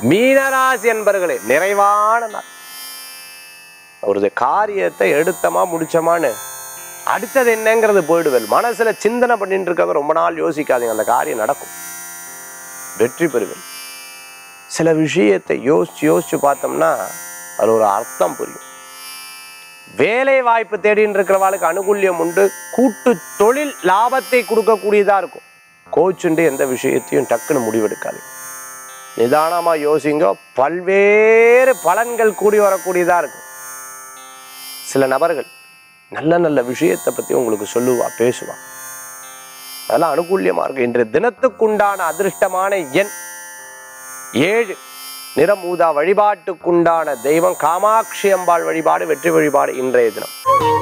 மீனராசி என்பர்களே நிறைவான நாள் ஒரு காரியத்தை எடுத்தமா முடிச்சோமான்னு அடுத்தது என்னங்கிறது போயிடுவேன் மனசுல சிந்தனை பண்ணிட்டு இருக்கிறத ரொம்ப நாள் யோசிக்காதீங்க அந்த காரியம் நடக்கும் வெற்றி பெறுவேன் சில விஷயத்தை யோசிச்சு யோசிச்சு பார்த்தோம்னா அது ஒரு அர்த்தம் புரியும் வேலை வாய்ப்பு தேடின்னு இருக்கிறவாளுக்கு அனுகூல்யம் உண்டு கூட்டு தொழில் லாபத்தை கொடுக்கக்கூடியதா இருக்கும் கோச்சுண்டு எந்த விஷயத்தையும் டக்குன்னு முடிவெடுக்காதீங்க நிதானமா யோசிங்க பல்வேறு பலன்கள் கூடி வரக்கூடியதா இருக்கும் சில நபர்கள் நல்ல நல்ல விஷயத்தை பத்தி உங்களுக்கு சொல்லுவா பேசுவா அதெல்லாம் அனுகூல்யமா இருக்கு இன்று தினத்துக்குண்டான அதிர்ஷ்டமான எண் ஏழு நிறமூதா வழிபாட்டுக்குண்டான தெய்வம் காமாட்சி அம்பாள் வழிபாடு வெற்றி வழிபாடு இன்றைய தினம்